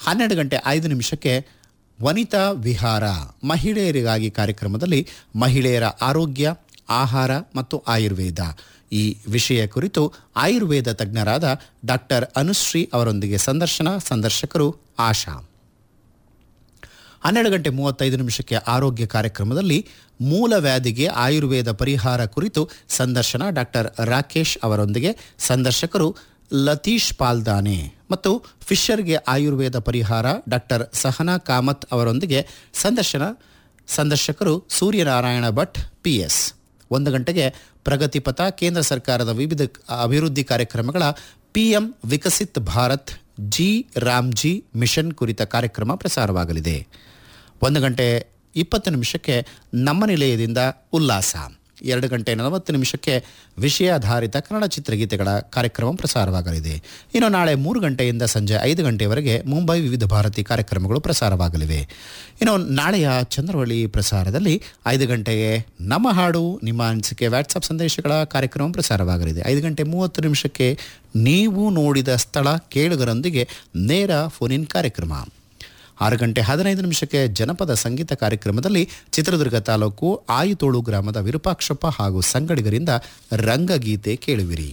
ಹನ್ನೆರಡು ಗಂಟೆ ಐದು ನಿಮಿಷಕ್ಕೆ ವನಿತಾ ವಿಹಾರ ಮಹಿಳೆಯರಿಗಾಗಿ ಕಾರ್ಯಕ್ರಮದಲ್ಲಿ ಮಹಿಳೆಯರ ಆರೋಗ್ಯ ಆಹಾರ ಮತ್ತು ಆಯುರ್ವೇದ ಈ ವಿಷಯ ಕುರಿತು ಆಯುರ್ವೇದ ತಜ್ಞರಾದ ಡಾಕ್ಟರ್ ಅನುಶ್ರೀ ಅವರೊಂದಿಗೆ ಸಂದರ್ಶನ ಸಂದರ್ಶಕರು ಆಶಾ ಹನ್ನೆರಡು ಗಂಟೆ ಮೂವತ್ತೈದು ನಿಮಿಷಕ್ಕೆ ಆರೋಗ್ಯ ಕಾರ್ಯಕ್ರಮದಲ್ಲಿ ಮೂಲವ್ಯಾಧಿಗೆ ಆಯುರ್ವೇದ ಪರಿಹಾರ ಕುರಿತು ಸಂದರ್ಶನ ಡಾಕ್ಟರ್ ರಾಕೇಶ್ ಅವರೊಂದಿಗೆ ಸಂದರ್ಶಕರು ಲತೀಶ್ ಪಾಲ್ದಾನೆ ಮತ್ತು ಫಿಶರ್ಗೆ ಆಯುರ್ವೇದ ಪರಿಹಾರ ಡಾಕ್ಟರ್ ಸಹನಾ ಕಾಮತ್ ಅವರೊಂದಿಗೆ ಸಂದರ್ಶನ ಸಂದರ್ಶಕರು ಸೂರ್ಯನಾರಾಯಣ ಭಟ್ ಪಿಎಸ್ ಒಂದು ಗಂಟೆಗೆ ಪ್ರಗತಿಪಥ ಕೇಂದ್ರ ಸರ್ಕಾರದ ವಿವಿಧ ಅಭಿವೃದ್ಧಿ ಕಾರ್ಯಕ್ರಮಗಳ PM Viksit Bharat G Ramji mission ಕುರಿತ ಕಾರ್ಯಕ್ರಮ ಪ್ರಸಾರವಾಗಲಿದೆ ಒಂದು ಗಂಟೆ ಇಪ್ಪತ್ತು ನಿಮಿಷಕ್ಕೆ ನಮ್ಮ ನಿಲಯದಿಂದ ಉಲ್ಲಾಸ ಎರಡು ಗಂಟೆ ನಲವತ್ತು ನಿಮಿಷಕ್ಕೆ ವಿಷಯಾಧಾರಿತ ಕನ್ನಡ ಚಿತ್ರಗೀತೆಗಳ ಕಾರ್ಯಕ್ರಮ ಪ್ರಸಾರವಾಗಲಿದೆ ಇನ್ನು ನಾಳೆ ಮೂರು ಗಂಟೆಯಿಂದ ಸಂಜೆ ಐದು ಗಂಟೆಯವರೆಗೆ ಮುಂಬೈ ವಿವಿಧ ಭಾರತಿ ಕಾರ್ಯಕ್ರಮಗಳು ಪ್ರಸಾರವಾಗಲಿವೆ ಇನ್ನು ನಾಳೆಯ ಚಂದ್ರವಳ್ಳಿ ಪ್ರಸಾರದಲ್ಲಿ ಐದು ಗಂಟೆಗೆ ನಮ್ಮ ಹಾಡು ನಿಮ್ಮ ಅನಿಸಿಕೆ ವಾಟ್ಸಪ್ ಸಂದೇಶಗಳ ಕಾರ್ಯಕ್ರಮ ಪ್ರಸಾರವಾಗಲಿದೆ ಐದು ಗಂಟೆ ಮೂವತ್ತು ನಿಮಿಷಕ್ಕೆ ನೀವು ನೋಡಿದ ಸ್ಥಳ ಕೇಳುಗರೊಂದಿಗೆ ನೇರ ಫೋನ್ ಇನ್ ಕಾರ್ಯಕ್ರಮ ಆರು ಗಂಟೆ ಹದಿನೈದು ನಿಮಿಷಕ್ಕೆ ಜನಪದ ಸಂಗೀತ ಕಾರ್ಯಕ್ರಮದಲ್ಲಿ ಚಿತ್ರದುರ್ಗ ತಾಲೂಕು ಆಯುತೋಳು ಗ್ರಾಮದ ವಿರೂಪಾಕ್ಷಪ್ಪ ಹಾಗೂ ಸಂಗಡಿಗರಿಂದ ರಂಗಗೀತೆ ಕೇಳುವಿರಿ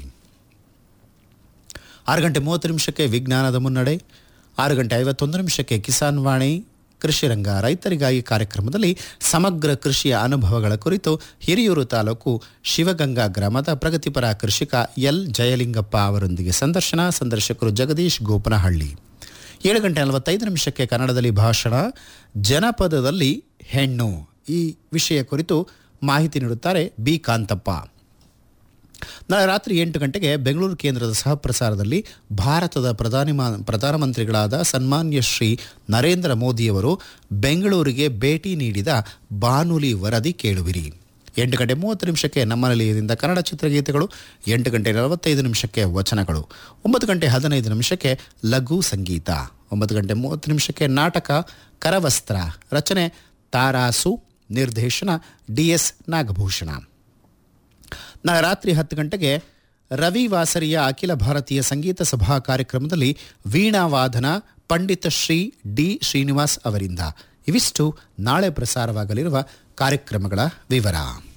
ಆರು ಗಂಟೆ ಮೂವತ್ತು ನಿಮಿಷಕ್ಕೆ ವಿಜ್ಞಾನದ ಮುನ್ನಡೆ ಆರು ಗಂಟೆ ಐವತ್ತೊಂದು ನಿಮಿಷಕ್ಕೆ ಕಿಸಾನ್ ವಾಣಿ ಕೃಷಿರಂಗ ರೈತರಿಗಾಗಿ ಕಾರ್ಯಕ್ರಮದಲ್ಲಿ ಸಮಗ್ರ ಕೃಷಿಯ ಅನುಭವಗಳ ಕುರಿತು ಹಿರಿಯೂರು ತಾಲೂಕು ಶಿವಗಂಗಾ ಗ್ರಾಮದ ಪ್ರಗತಿಪರ ಕೃಷಿಕ ಎಲ್ ಜಯಲಿಂಗಪ್ಪ ಅವರೊಂದಿಗೆ ಸಂದರ್ಶನ ಸಂದರ್ಶಕರು ಜಗದೀಶ್ ಗೋಪನಹಳ್ಳಿ ಏಳು ಗಂಟೆ ನಲವತ್ತೈದು ನಿಮಿಷಕ್ಕೆ ಕನ್ನಡದಲ್ಲಿ ಭಾಷಣ ಜನಪದದಲ್ಲಿ ಹೆಣ್ಣು ಈ ವಿಷಯ ಕುರಿತು ಮಾಹಿತಿ ನೀಡುತ್ತಾರೆ ಬಿ ಕಾಂತಪ್ಪ ನಾಳೆ ರಾತ್ರಿ ಎಂಟು ಗಂಟೆಗೆ ಬೆಂಗಳೂರು ಕೇಂದ್ರದ ಸಹ ಪ್ರಸಾರದಲ್ಲಿ ಭಾರತದ ಪ್ರಧಾನಿ ಮಾ- ಪ್ರಧಾನಮಂತ್ರಿಗಳಾದ ಸನ್ಮಾನ್ಯ ಶ್ರೀ ನರೇಂದ್ರ ಮೋದಿಯವರು ಬೆಂಗಳೂರಿಗೆ ಭೇಟಿ ನೀಡಿದ ಬಾನುಲಿ ವರದಿ ಕೇಳುವಿರಿ ಎಂಟು ಗಂಟೆ ಮೂವತ್ತು ನಿಮಿಷಕ್ಕೆ ನಮ್ಮ ನಿಲಯದಿಂದ ಕನ್ನಡ ಚಿತ್ರಗೀತೆಗಳು ಎಂಟು ಗಂಟೆ ನಲವತ್ತೈದು ನಿಮಿಷಕ್ಕೆ ವಚನಗಳು ಒಂಬತ್ತು ಗಂಟೆ ಹದಿನೈದು ನಿಮಿಷಕ್ಕೆ ಲಘು ಸಂಗೀತ ಒಂಬತ್ತು ಗಂಟೆ ಮೂವತ್ತು ನಿಮಿಷಕ್ಕೆ ನಾಟಕ ಕರವಸ್ತ್ರ ರಚನೆ ತಾರಾಸು ನಿರ್ದೇಶನ ಡಿ ಎಸ್ ನಾಗಭೂಷಣ ನಾಳೆ ರಾತ್ರಿ ಹತ್ತು ಗಂಟೆಗೆ ರವಿ ವಾಸರಿಯ ಅಖಿಲ ಭಾರತೀಯ ಸಂಗೀತ ಸಭಾ ಕಾರ್ಯಕ್ರಮದಲ್ಲಿ ವೀಣಾವಾದನ ಪಂಡಿತ ಶ್ರೀ ಡಿ ಶ್ರೀನಿವಾಸ್ ಅವರಿಂದ ಇವಿಷ್ಟು ನಾಳೆ ಪ್ರಸಾರವಾಗಲಿರುವ ಕಾರ್ಯಕ್ರಮಗಳ ವಿವರ